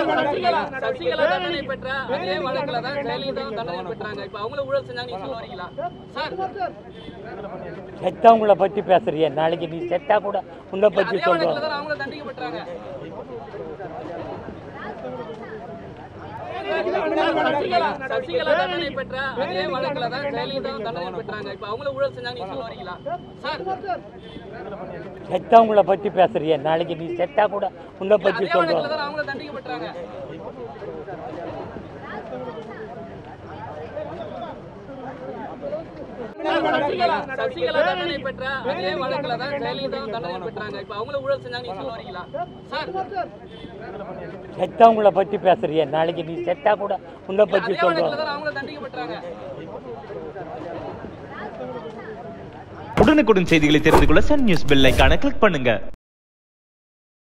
சசிகலா சசிகலா தண்டனை பெற்ற அதே வழக்குல தான் ஜெயலலிதா தண்டனை பெற்றாங்க இப்ப அவங்களும் ஊழல் செஞ்சாங்க நீங்க சொல்ல வரீங்களா சார் செத்தவங்கள பற்றி பேசுறிய நாளைக்கு நீ செத்தா கூட உன்னை பற்றி அதே வழக்குல சொல்லுவாங்க தான் அவங்களும் தண்டிக்கப்பட்டாங்க சசிகலா சசிகலா தண்டனை பெற்ற அதே வழக்குல தான் ஜெயலலிதா தண்டனை பெற்றாங்க இப்ப அவங்களும் ஊழல் செஞ்சாங்க நீங்க சொல்ல வரீங்களா சார் செத்தவங்கள பற்றி பேசுறிய நாளைக்கு நீ செத்தா கூட உன்னை பற்றி அதே வழக்குல சொல்லுவாங்க தான் அவங்களும் தண்டிக்கப்பட்டாங்க சசிகலா சசிகலா தண்டனை பெற்ற அதே வழக்குல தான் ஜெயலலிதா தண்டனை பெற்றாங்க இப்ப அவங்களும் ஊழல் செஞ்சாங்க நீங்க சொல்ல வரீங்களா சார் செத்தவங்கள பற்றி பேசுறிய நாளைக்கு நீ செத்தா கூட உன்னை பற்றி அதே வழக்குல சொல்லுவாங்க தான் அவங்களும் தண்டிக்கப்பட்டாங்க உடனுக்குடன் செய்திகளை தெரிந்து கொள்ள சன் நியூஸ் பெல் ஐகானை கிளிக் பண்ணுங்க